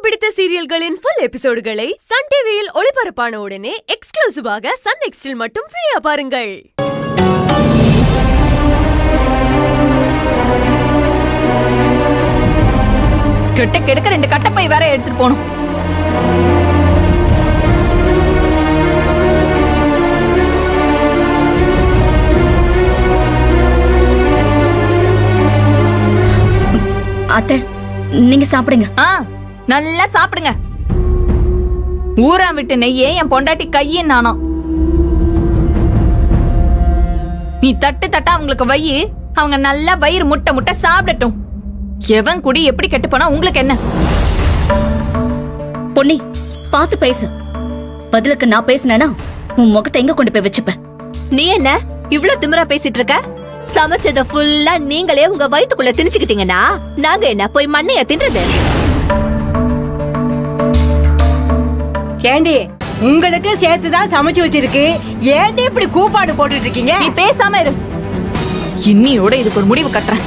பிடித்த சீரியல்களின் full எபிசோடுகளை Sun டிவியில் ஒளிபரப்பான உடனே எக்ஸ்க்ளூசிவாக சன் நெக்ஸ்டில் மட்டும் ஃப்ரீயா பாருங்கள் கெட்ட கெடுக்க ரெண்டு கட்டப்பை வேற எடுத்துட்டு போகணும் அத்தை நீங்க சாப்பிடுங்க ஆ நல்லா சாப்பிடுங்க ஊரா விட்டு நெய்யே என் பொண்டாட்டி கையின் நானாம் நீ தட்டு தட்டா அவங்களுக்கு வையி அவங்க நல்லா வயிறு முட்டை முட்டை சாப்பிடட்டும் எவன் குடி எப்படி கெட்டு போனா உங்களுக்கு என்ன பொன்னி பார்த்து பேசு பதிலுக்கு நான் பேசினேனா உன் முகத்தை எங்க கொண்டு போய் வச்சுப்பேன் நீ என்ன இவ்ளோ திமிரா பேசிட்டு இருக்க சமைச்சத ஃபுல்லா நீங்களே உங்க வயித்துக்குள்ள திணிச்சுக்கிட்டீங்கன்னா நாங்க என்ன போய் மண்ணைய தின்றது ஏண்டி உங்களுக்கு சேர்த்து தான் சமைச்சு வச்சிருக்கு ஏண்டி இப்படி கூப்பாடு போட்டுட்டு இருக்கீங்க நீ பேசாம இரு இன்னியோட இதுக்கு ஒரு முடிவு கட்டுறேன்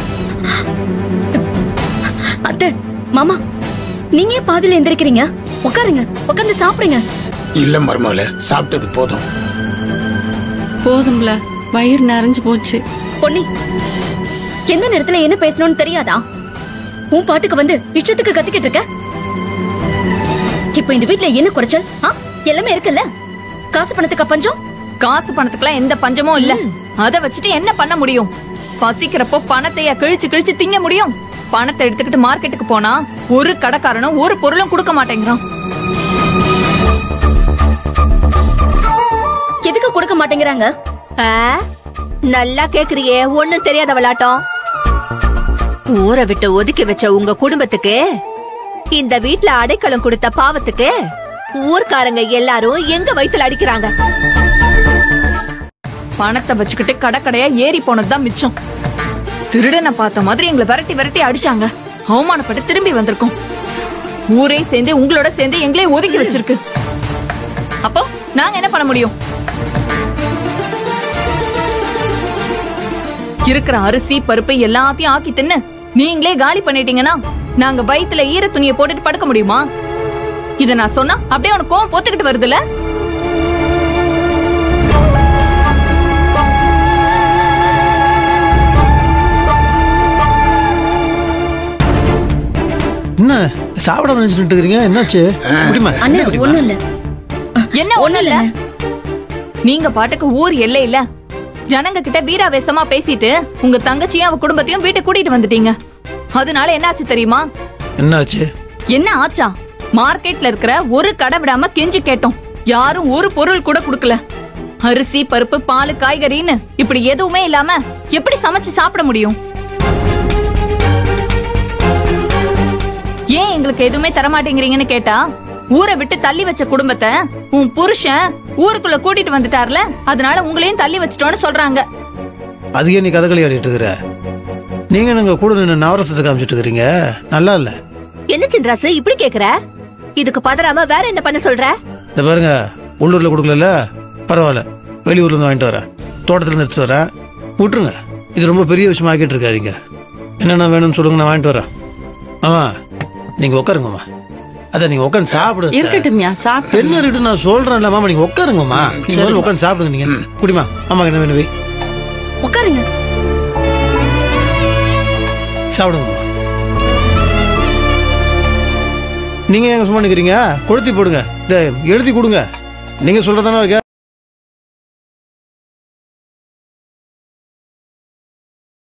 அத்தை மாமா நீங்க ஏன் பாதியில எந்திரிக்கிறீங்க உட்காருங்க உட்கார்ந்து சாப்பிடுங்க இல்ல மருமகள சாப்பிட்டது போதும் போதும்ல வயிறு நிறைஞ்சு போச்சு பொன்னி எந்த நேரத்துல என்ன பேசணும்னு தெரியாதா உன் பாட்டுக்கு வந்து இஷ்டத்துக்கு கத்திக்கிட்டு இருக்க இப்ப இந்த வீட்ல என்ன குறைச்சல் ஆ? எல்லாமே இருக்குல்ல காசு பணத்துக்கு பஞ்சம் காசு பணத்துக்குலாம் எந்த பஞ்சமும் இல்ல அத வச்சுட்டு என்ன பண்ண முடியும் பசிக்கிறப்போ பணத்தைய கிழிச்சு கிழிச்சு திங்க முடியும் பணத்தை எடுத்துக்கிட்டு மார்க்கெட்டுக்கு போனா ஒரு கடைக்காரனும் ஒரு பொருளும் கொடுக்க மாட்டேங்கிறான் எதுக்கு கொடுக்க மாட்டேங்கிறாங்க ஆ? நல்லா கேக்குறியே ஒண்ணும் தெரியாத விளாட்டம் ஊரை விட்டு ஒதுக்கி வச்ச உங்க குடும்பத்துக்கு இந்த வீட்ல அடைக்கலம் கொடுத்த பாவத்துக்கு ஊர்க்காரங்க எல்லாரும் எங்க வயித்துல அடிக்கிறாங்க பணத்தை வச்சுக்கிட்டு கடை கடையா ஏறி போனதுதான் மிச்சம் திருடனை பார்த்த மாதிரி எங்களை விரட்டி விரட்டி அடிச்சாங்க அவமானப்பட்டு திரும்பி வந்திருக்கோம் ஊரே சேர்ந்து உங்களோட சேர்ந்து எங்களே ஒதுக்கி வச்சிருக்கு அப்போ நாங்க என்ன பண்ண முடியும் இருக்கிற அரிசி பருப்பு எல்லாத்தையும் ஆக்கி தின்னு நீங்களே காலி பண்ணிட்டீங்கன்னா நாங்க வயித்துல ஈர துணியை போட்டுட்டு படுக்க முடியுமா இத நான் சொன்னா அப்படியே உனக்கு கோவம் பொத்துக்கிட்டு வருதுல்ல என்ன சாப்பிடாம நினைச்சிட்டு இருக்கிறீங்க என்னாச்சு குடிமா அண்ணே குடிமா. ஒண்ணும் இல்ல என்ன ஒண்ணு இல்ல நீங்க பாட்டுக்கு ஊர் எல்லை இல்ல ஜனங்க கிட்ட வீராவேசமா பேசிட்டு உங்க தங்கச்சியும் அவ குடும்பத்தையும் வீட்டுக்கு கூட்டிட்டு வந்துட்டீங்க அதனால என்னாச்சு தெரியுமா என்னாச்சு என்ன ஆச்சா மார்க்கெட்ல இருக்கிற ஒரு கடை விடாம கெஞ்சி கேட்டோம் யாரும் ஒரு பொருள் கூட கொடுக்கல அரிசி பருப்பு பால் காய்கறின்னு இப்படி எதுவுமே இல்லாம எப்படி சமைச்சு சாப்பிட முடியும் ஏன் எங்களுக்கு எதுவுமே தர மாட்டேங்கிறீங்கன்னு கேட்டா ஊரை விட்டு தள்ளி வச்ச குடும்பத்தை உன் புருஷன் ஊருக்குள்ள கூட்டிட்டு வந்துட்டார்ல அதனால உங்களையும் தள்ளி வச்சிட்டோன்னு சொல்றாங்க அதுக்கே நீ கதகளி ஆடிட்டு இருக்கிற நீங்க நாங்க கூட நின்று நவரசத்தை காமிச்சிட்டு இருக்கிறீங்க நல்லா இல்ல என்ன சின்ராசு இப்படி கேக்குற இதுக்கு பதறாம வேற என்ன பண்ண சொல்ற இந்த பாருங்க உள்ளூர்ல கொடுக்கல பரவாயில்ல வெளியூர்ல இருந்து வாங்கிட்டு வரேன் தோட்டத்துல இருந்து எடுத்து வரேன் விட்டுருங்க இது ரொம்ப பெரிய விஷயமா ஆக்கிட்டு இருக்காதீங்க என்னென்ன வேணும்னு சொல்லுங்க நான் வாங்கிட்டு வரேன் ஆமா நீங்க உட்காருங்கம்மா அதான் நீங்க உட்காந்து சாப்பிடுங்க இருக்கட்டும்யா சாப்பிட்டு என்ன இருக்கு நான் சொல்றேன்ல மாமா நீங்க உட்காருங்கம்மா நீங்க முதல்ல உட்காந்து சாப்பிடுங்க நீங்க குடிமா அம்மா என்ன வேணும் வை உட்காருங்க சாப்பிடுங்கம்மா நீங்க எங்க சும்மா நிக்கிறீங்க கொளுத்தி போடுங்க இந்த எழுதி கொடுங்க நீங்க சொல்றதானே